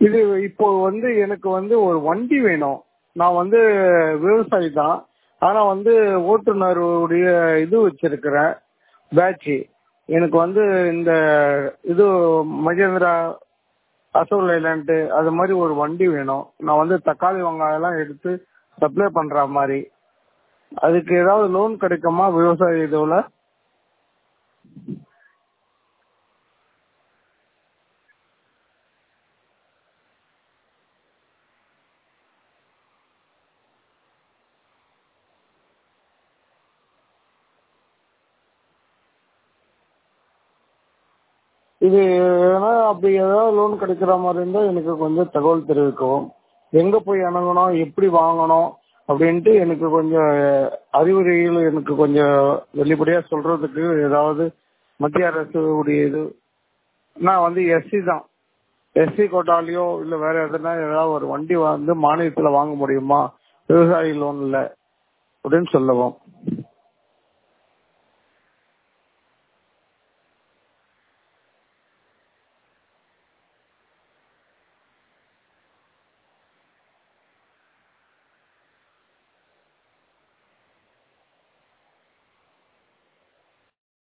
இது இப்போ வந்து எனக்கு வந்து ஒரு வண்டி வேணும் நான் வந்து விவசாயி தான் ஆனா வந்து ஓட்டுநருடைய இது வச்சிருக்கிறேன் பேட்ச் எனக்கு வந்து இந்த இது மகேந்திரா அசோக் லைலாண்ட் அது மாதிரி ஒரு வண்டி வேணும் நான் வந்து தக்காளி வெங்காயம் எல்லாம் எடுத்து சப்ளை பண்ற மாதிரி அதுக்கு ஏதாவது லோன் கிடைக்குமா விவசாய இதுல இது ஏன்னா அப்படி ஏதாவது லோன் கிடைக்கிற மாதிரி இருந்தா எனக்கு கொஞ்சம் தகவல் தெரிவிக்கவும் எங்க போய் அணுகணும் எப்படி வாங்கணும் அப்படின்ட்டு எனக்கு கொஞ்சம் அறிவுரைகள் எனக்கு கொஞ்சம் வெளிப்படையா சொல்றதுக்கு ஏதாவது மத்திய அரசு உடைய இது நான் வந்து எஸ்சி தான் எஸ்சி கோட்டாலேயோ இல்ல வேற எதுனா ஏதாவது ஒரு வண்டி வந்து மானியத்துல வாங்க முடியுமா விவசாயி லோன்ல அப்படின்னு சொல்லவும்